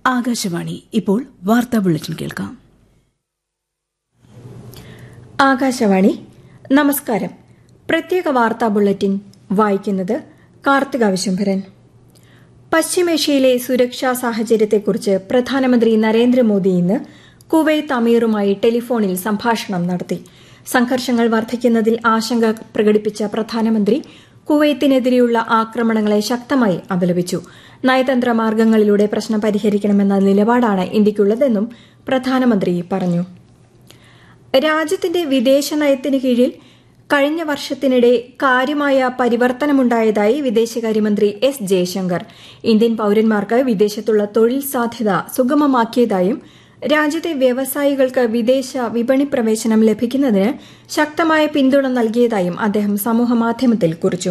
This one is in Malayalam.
ആകാശവാണി ഇപ്പോൾ വാർത്താ ബുള്ളറ്റിൻ കേൾക്കാം ആകാശവാണി നമസ്കാരം പ്രത്യേക വാർത്താ ബുള്ളറ്റിൻ വായിക്കുന്നത് കാർത്തിക വിശംഭരൻ പശ്ചിമേഷ്യയിലെ സുരക്ഷാ സാഹചര്യത്തെക്കുറിച്ച് പ്രധാനമന്ത്രി നരേന്ദ്രമോദി ഇന്ന് കുവൈത്ത് അമീറുമായി ടെലിഫോണിൽ സംഭാഷണം നടത്തി സംഘർഷങ്ങൾ വർദ്ധിക്കുന്നതിൽ ആശങ്ക പ്രകടിപ്പിച്ച പ്രധാനമന്ത്രി കുവൈത്തിനെതിരെയുള്ള ആക്രമണങ്ങളെ ശക്തമായി അപലപിച്ചു നയതന്ത്ര മാർഗങ്ങളിലൂടെ പ്രശ്നം പരിഹരിക്കണമെന്ന നിലപാടാണ് ഇന്ത്യയ്ക്കുള്ളതെന്നും പ്രധാനമന്ത്രി പറഞ്ഞു രാജ്യത്തിന്റെ വിദേശ നയത്തിന് കീഴിൽ കഴിഞ്ഞ വർഷത്തിനിടെ കാര്യമായ പരിവർത്തനമുണ്ടായതായി വിദേശകാര്യമന്ത്രി എസ് ജയശങ്കർ ഇന്ത്യൻ പൌരന്മാർക്ക് വിദേശത്തുള്ള തൊഴിൽ സാധ്യത സുഗമമാക്കിയതായും രാജ്യത്തെ വ്യവസായികൾക്ക് വിദേശ വിപണി പ്രവേശനം ലഭിക്കുന്നതിന് ശക്തമായ പിന്തുണ നൽകിയതായും അദ്ദേഹം സമൂഹമാധ്യമത്തിൽ കുറിച്ചു